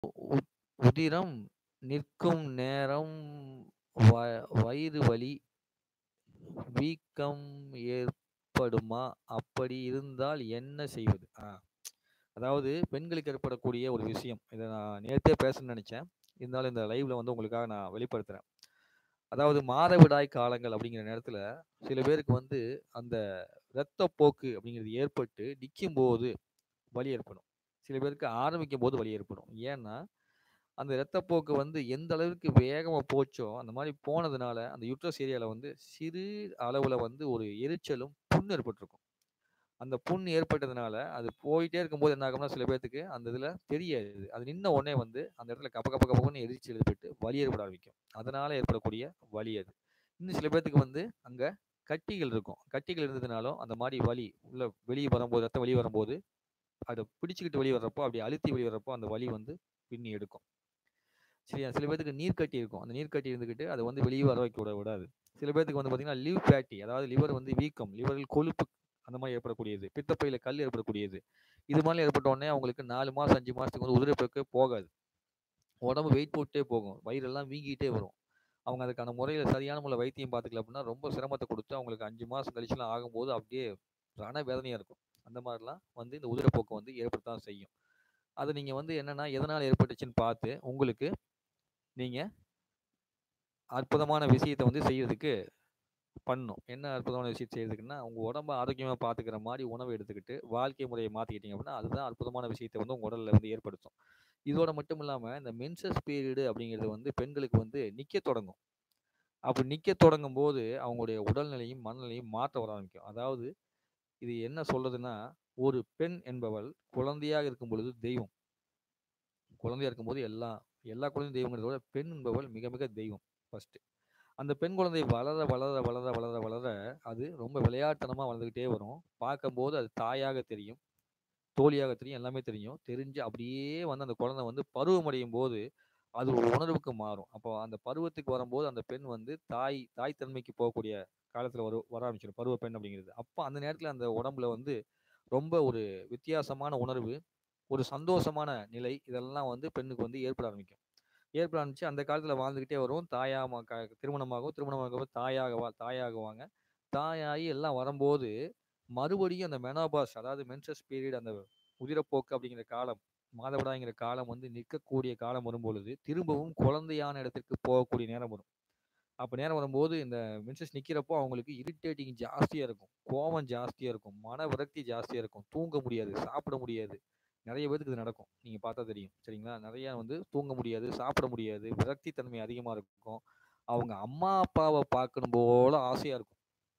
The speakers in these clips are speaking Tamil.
உ உதிரம் நிற்கும் நேரம் வ வயிறு வலி, வீக்கம் ஏற்படுமா? அப்படி இருந்தால் என்ன செய்வது? ஆ. அதாவது பெண்களுக்கு ஏற்படக்கூடிய ஒரு விஷயம். இத நான் நேத்தே பேசணும்னு நெனச்சேன். இருந்தாலும் இந்த லைவ்ல வந்து உங்களுக்காக நான் வெளிப்படுத்துறேன். அதாவது மாதவிடாய் காலங்கள் அப்படிங்கிற நேரத்துல, சில பேருக்கு வந்து அந்த இரத்தப்போக்கு அப்படிங்கிறது ஏற்பட்டு நிக்கும்போது வலி ஏற்படும். சில பேருக்கு ஆரம்பிக்கும்போது வலி ஏற்படும். ஏன்னா, அந்த இரத்தப்போக்கு வந்து எந்த அளவிற்கு வேகமா போச்சோ, அந்த மாரி போனதுனால, அந்த யுட்ரஸ் ஏரியால வந்து சிறு அளவுல வந்து ஒரு எரிச்சலும், புண் ஏற்பட்டிருக்கும். அந்த புண் ஏற்பட்டதுனால, அது போயிட்டே இருக்கும்போது என்ன ஆகும்னா, சில பேத்துக்கு அந்த இதுல தெரியாது. அது நின்ன உடனே வந்து அந்த இடத்துல கப கப கபன்னு எரிச்சல் ஏற்பட்டு வலி ஏற்பட ஆரம்பிக்கும். அதனால ஏற்படக்கூடிய வலி அது. இன்னும் சில பேத்துக்கு வந்து அங்க கட்டிகள் இருக்கும். கட்டிகள் இருந்ததுனாலும் அந்த மாரி வலி உள்ள வெளிய வரும்போது, ரத்தம் வெளிய வரும்போது, அத பிடிச்சுக்கிட்டு வெளிய வர்றப்போ, அப்படி அழுத்தி வெளிய வர்றப்போ அந்த வலி வந்து பின்னி எடுக்கும். சரியா? சில பேத்துக்கு நீர்க்கட்டி இருக்கும். அந்த நீர்க்கட்டி இருந்துகிட்டு அத வந்து வெளிய வர வைக்க விட விடாது. சில பேத்துக்கு வந்து பார்த்தீங்கன்னா, லிவ் ஃபேட்டி அதாவது லிவர் வந்து வீக்கம், லிவரில் கொழுப்பு அந்த மாரி ஏற்படக்கூடியது. பித்தப்பையில கல் ஏற்படக்கூடியது. இது மாரிலாம் ஏற்பட்ட உடனே அவங்களுக்கு 4 மாசம், 5 மாசத்துக்கு வந்து உதிரப்போக்கே போகாது. உடம்பு வெயிட் போட்டுட்டே போகும். வயிறெல்லாம் வீங்கிட்டே வரும். அவங்க அதுக்கான முறையில சரியான முறையில வைத்தியம் பார்த்துக்கல அப்படின்னா, ரொம்ப சிரமத்த குடுத்து அவங்களுக்கு 5 மாசம் கழிச்சுலாம் ஆகும்போது அப்படியே ரண வேதனையா இருக்கும். அந்த மாரிலாம் வந்து இந்த உதிரப்போக்கு வந்து ஏற்படத்தான் செய்யும். அது நீங்க வந்து என்னன்னா, எதனால ஏற்பட்டுச்சுன்னு பார்த்து, உங்களுக்கு நீங்க அற்புதமான விஷயத்த வந்து செய்யறதுக்கு பண்ணணும். என்ன அற்புதமான விஷயம் செய்றதுக்குன்னா, உங்க உடம்ப ஆரோக்கியமா பார்த்துக்கிற மாரி உணவு எடுத்துக்கிட்டு, வாழ்க்கை முறைய மாத்திக்கிட்டீங்க அப்படின்னா, அதுதான் அற்புதமான விஷயத்த வந்து உங்க உடல்ல வந்து ஏற்படுத்தும். இதோட மட்டும் இல்லாம, இந்த மென்சஸ் பீரியடு அப்படிங்கிறது வந்து பெண்களுக்கு வந்து நிக்கத் தொடங்கும். அப்படி நிக்கத் தொடங்கும்போது, அவங்களுடைய உடல்நிலையும், மனநிலையும் மாற்றம் வர ஆரம்பிக்கும். அதாவது இது என்ன சொல்றதுன்னா, ஒரு பெண் என்பவள் குழந்தையாக இருக்கும் பொழுது தெய்வம். குழந்தையா இருக்கும்போது எல்லாம் எல்லா குழந்தையும் தெய்வங்கிறத விட, பெண் என்பவள் மிக மிக தெய்வம் ஃபர்ஸ்ட்டு. அந்த பெண் குழந்தை வளர, வளர, வளர, வளர, வளர அது ரொம்ப விளையாட்டுத்தனமா வளர்ந்துகிட்டே வரும். பார்க்கும்போது அது தாயாக தெரியும். தோழியாக தெரியும். எல்லாமே தெரியும். தெரிஞ்சு அப்படியே வந்து அந்த குழந்தை வந்து பருவமடையும்போது, அது ஒரு உணர்வுக்கு மாறும். அப்போ அந்த பருவத்துக்கு வரும்போது அந்த பெண் வந்து தாய் தாய் தன்மைக்கு போகக்கூடிய காலத்துல வரு வர ஆரம்பிச்சிடும். பருவ பெண் அப்படிங்கிறது. அப்ப அந்த நேரத்துல அந்த உடம்புல வந்து ரொம்ப ஒரு வித்தியாசமான உணர்வு, ஒரு சந்தோஷமான நிலை இதெல்லாம் வந்து பெண்ணுக்கு வந்து ஏற்பட ஆரம்பிக்கும். ஏற்பட ஆரம்பிச்சு அந்த காலத்துல வாழ்ந்துகிட்டே வரும். தாயா ம க திருமணமாகும். திருமணமாகும்போது தாயாகவா தாயாகுவாங்க. தாயாகி எல்லாம் வரும்போது, மறுபடியும் அந்த மெனோபாஸ் அதாவது மென்சஸ் பீரியட் அந்த உதிரப்போக்கு அப்படிங்கிற காலம், மாதவிடாய்ங்கிற காலம் வந்து நிற்கக்கூடிய காலம் வரும்பொழுது, திரும்பவும் குழந்தையான இடத்திற்கு போகக்கூடிய நேரம் வரும். அப்ப நேரம் வரும்போது இந்த மென்சஸ் நிக்கிறப்போ அவங்களுக்கு இரிட்டேட்டிங் ஜாஸ்தியா இருக்கும். கோவம் ஜாஸ்தியா இருக்கும். மன விரக்தி ஜாஸ்தியா இருக்கும். தூங்க முடியாது. சாப்பிட முடியாது. நெறைய பேத்துக்கு இது நடக்கும். நீங்க பார்த்தா தெரியும். சரிங்களா? நெறைய வந்து தூங்க முடியாது, சாப்பிட முடியாது. விரக்தி தன்மை அதிகமா இருக்கும். அவங்க அம்மா, அப்பாவ பார்க்கணும் போல ஆசையா இருக்கும்.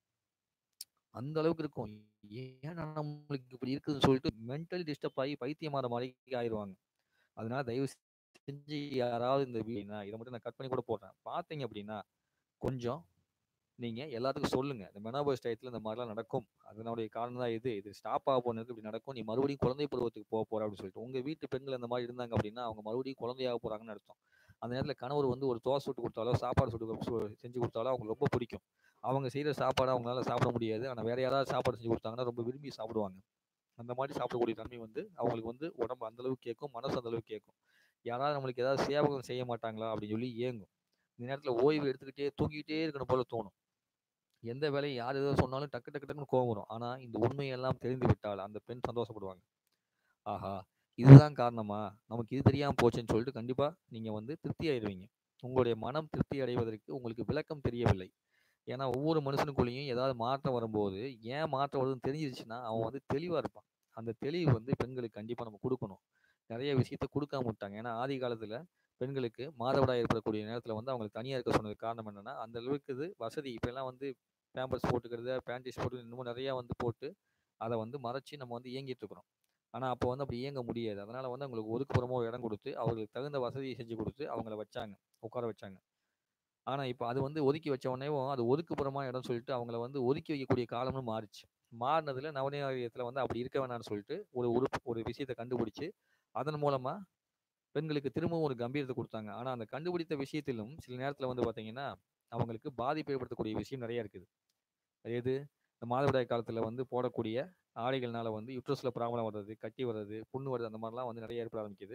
அந்த அளவுக்கு இருக்கும். ஏன்டா நம்மளுக்கு இப்படி இருக்குதுன்னு சொல்லிட்டு மென்டலி டிஸ்டர்ப் ஆகி பைத்தியமாற மாரி ஆயிருவாங்க. அதனால தயவு செஞ்சு யாராவது இந்த வீ நான் இத மட்டும் நான் கட் பண்ணி கூட போடுறேன். பார்த்தீங்க அப்படின்னா, கொஞ்சம் நீங்க எல்லாத்துக்கும் சொல்லுங்க. இந்த மெனோபாஸ் டயத்துல இந்த மாரிலாம் நடக்கும். அதனுடைய காரணம் தான் இது. இது ஸ்டாப் ஆக போன நேரத்துல இப்படி நடக்கும். நீ மறுபடியும் குழந்தை பருவத்துக்கு போக போற அப்படின்னு சொல்லிட்டு. உங்க வீட்டு பெண்கள் அந்த மாரி இருந்தாங்க அப்படின்னா, அவங்க மறுபடியும் குழந்தையாக போறாங்கன்னு அர்த்தம். அந்த நேரத்துல கணவர் வந்து ஒரு தோசை சுட்டு குடுத்தாலோ, சாப்பாடு சுட்டு சு செஞ்சு குடுத்தாலோ அவங்களுக்கு ரொம்ப பிடிக்கும். அவங்க செய்ற சாப்பாட அவங்களால சாப்பிட முடியாது. ஆனா வேற யாராவது சாப்பாடு செஞ்சு குடுத்தாங்கன்னா ரொம்ப விரும்பி சாப்பிடுவாங்க. அந்த மாரி சாப்பிடக்கூடிய தன்மை வந்து அவங்களுக்கு வந்து உடம்பு அந்த அளவுக்கு கேட்கும். மனசு அந்த அளவுக்கு கேட்கும். யாராவது நம்மளுக்கு ஏதாவது சேவகம் செய்ய மாட்டாங்களா அப்படின்னு சொல்லி ஏங்கும். இந்த நேரத்துல ஓய்வு எடுத்துக்கிட்டே தூங்கிக்கிட்டே இருக்கணும் போல தோணும். எந்த வேலையும் யார் ஏதோ சொன்னாலும் டக்கு டக்கு டக்குன்னு கோவம் வரும். ஆனா இந்த உண்மையெல்லாம் தெரிந்து விட்டால் அந்த பெண் சந்தோஷப்படுவாங்க. ஆஹா! இதுதான் காரணமா? நமக்கு இது தெரியாம போச்சேன்னு சொல்லிட்டு கண்டிப்பா நீங்க வந்து திருப்தி ஆயிருவீங்க. உங்களுடைய மனம் திருப்தி அடைவதற்கு உங்களுக்கு விளக்கம் தெரியவில்லை. ஏன்னா ஒவ்வொரு மனுஷனுக்குள்ளேயும் ஏதாவது மாற்றம் வரும்போது, ஏன் மாற்றம் வருதுன்னு தெரிஞ்சிருச்சுன்னா, அவன் வந்து தெளிவா இருப்பான். அந்த தெளிவு வந்து பெண்களுக்கு கண்டிப்பா நம்ம குடுக்கணும். நெறைய விஷயத்த குடுக்காம விட்டாங்க. ஏன்னா ஆதி காலத்துல பெண்களுக்கு மாதவிடாய் ஏற்படக்கூடிய நேரத்துல வந்து அவங்களுக்கு தனியா இருக்க சொன்னதுக்கு காரணம் என்னன்னா, அந்த அளவுக்கு இது வசதி இப்பலாம் வந்து பேம்பர்ஸ் போட்டுக்கிறது, பேண்டீஸ் போட்டு இன்னமும் நெறைய வந்து போட்டு, அத வந்து மறைச்சு நம்ம வந்து இயங்கிட்டு இருக்கிறோம். ஆனா அப்ப வந்து அப்படி இயங்க முடியாது. அதனால வந்து அவங்களுக்கு ஒதுக்குப்புறமா ஒரு இடம் குடுத்து, அவங்களுக்கு தகுந்த வசதிய செஞ்சு குடுத்து அவங்கள வச்சாங்க. உட்கார வச்சாங்க. ஆனா இப்ப அது வந்து ஒதுக்கி வச்ச உடனேவும், அது ஒதுக்குப்புறமா இடம்னு சொல்லிட்டு அவங்கள வந்து ஒதுக்கி வைக்கக்கூடிய காலம்னு மாறுச்சு. மாறுனதுல நவநாகரிகத்துல வந்து அப்படி இருக்க வேணாம்னு சொல்லிட்டு, ஒரு உறுப்பு ஒரு விஷயத்த கண்டுபிடிச்சு, அதன் மூலமா பெண்களுக்கு திரும்பவும் ஒரு கம்பீரத்த குடுத்தாங்க. ஆனா அந்த கண்டுபிடித்த விஷயத்திலும் சில நேரத்துல வந்து பார்த்தீங்கன்னா, அவங்களுக்கு பாதிப்பு ஏற்படுத்தக்கூடிய விஷயம் நெறைய இருக்குது. எது? இந்த மாதவிடாய் காலத்துல வந்து போடக்கூடிய ஆடைகள்னால வந்து யுட்ரஸ்ல ப்ராப்ளம் வர்றது, கட்டி வர்றது, புண்ணு வர்றது அந்த மாரிலாம் வந்து நெறைய ஏற்பட ஆரம்பிக்குது.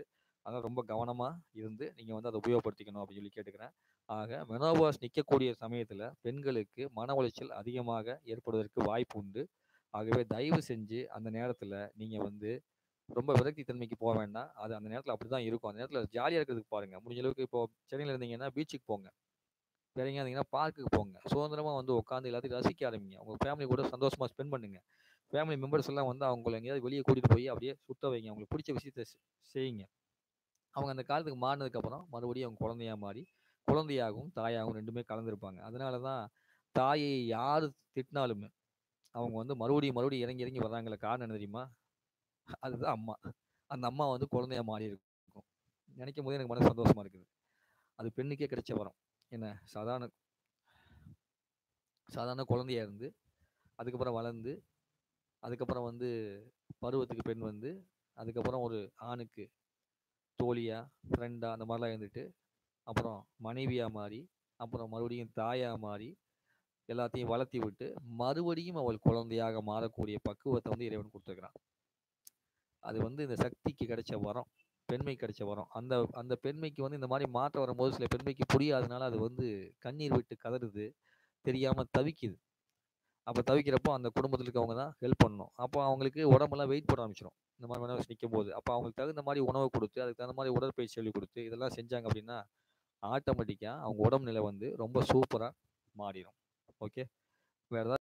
அதனால ரொம்ப கவனமா இருந்து நீங்க வந்து அத உபயோகப்படுத்திக்கணும் அப்படின்னு சொல்லி கேட்டுக்கிறேன். ஆக மெனோபாஸ் நிக்கக்கூடிய சமயத்துல பெண்களுக்கு மன உளைச்சல் அதிகமாக ஏற்படுவதற்கு வாய்ப்பு உண்டு. ஆகவே தயவு செஞ்சு அந்த நேரத்துல நீங்க வந்து ரொம்ப விரக்தி தன்மைக்கு போ வேண்டாம். அது அந்த நேரத்துல அப்படிதான் இருக்கும். அந்த நேரத்துல ஜாலியா இருக்கிறதுக்கு பாருங்க. முடிஞ்ச அளவுக்கு இப்போ சென்னையில இருந்தீங்கன்னா பீச்சுக்கு போங்க. வேற எங்கேயா இருந்தீங்கன்னா பார்க்குக்கு போங்க. சுதந்திரமா வந்து உட்காந்து எல்லாத்தையும் ரசிக்க ஆரம்பிங்க. உங்க ஃபேமிலி கூட சந்தோஷமா ஸ்பெண்ட் பண்ணுங்க. ஃபேமிலி மெம்பர்ஸ் எல்லாம் வந்து அவங்கள எங்கேயாவது வெளிய கூட்டிட்டு போய் அப்படியே சுத்த வைங்க. அவங்களுக்கு பிடிச்ச விஷயத்த செ செய்யுங்க. அவங்க அந்த காலத்துக்கு மாறுனதுக்கு அப்புறம் மறுபடியும் அவங்க குழந்தையா மாறி, குழந்தையாகவும், தாயாகவும் 2மே கலந்திருப்பாங்க. அதனால தான் தாயை யாரு திட்டினாலுமே, அவங்க வந்து மறுபடியும் மறுபடியும் இறங்கி இறங்கி வர்றாங்கல்ல காரணம் என்ன தெரியுமா? அதுதான் அம்மா. அந்த அம்மா வந்து குழந்தையா மாறி இருக்கும். நினைக்கும்போதே எனக்கு மனசு சந்தோஷமா இருக்குது. அது பெண்ணுக்கே கிடைச்ச வரம். என்ன சாதாரண சாதாரண குழந்தையா இருந்து, அதுக்கப்புறம் வளர்ந்து, அதுக்கப்புறம் வந்து பருவத்துக்கு பெண் வந்து, அதுக்கப்புறம் ஒரு ஆணுக்கு தோழியா, ஃப்ரெண்டா அந்த மாரிலாம் இருந்துட்டு, அப்புறம் மனைவியா மாறி, அப்புறம் மறுபடியும் தாயா மாறி, எல்லாத்தையும் வளர்த்தி விட்டு, மறுபடியும் அவள் குழந்தையாக மாறக்கூடிய பக்குவத்த வந்து இறைவன் குடுத்திருக்கிறான். அது வந்து இந்த சக்திக்கு கிடைச்ச வரம். பெண்மைக்கு கிடைச்ச வரம். அந்த அந்த பெண்மைக்கு வந்து இந்த மாரி மாற்றம் வரும்போது சில பெண்மைக்கு புரியாதனால அது வந்து கண்ணீர் விட்டு கதறுது. தெரியாம தவிக்குது. அப்ப தவிக்கிறப்போ அந்த குடும்பத்துல இருக்கவங்க தான் ஹெல்ப் பண்ணணும். அப்போ அவங்களுக்கு உடம்பெல்லாம் வெயிட் போட ஆரம்பிச்சுரும். இந்த மாரி மெனோபாஸ் நிக்கும்போது. அப்ப அவங்களுக்கு தகுந்த மாரி உணவு குடுத்து, அதுக்கு தகுந்த மாரி உடற்பயிற்சி சொல்லிக் குடுத்து, இதெல்லாம் செஞ்சாங்க அப்படின்னா, ஆட்டோமேட்டிக்கா அவங்க உடம்பு நிலை வந்து ரொம்ப சூப்பரா மாறிரும். ஓகே. வேற ஏதாவது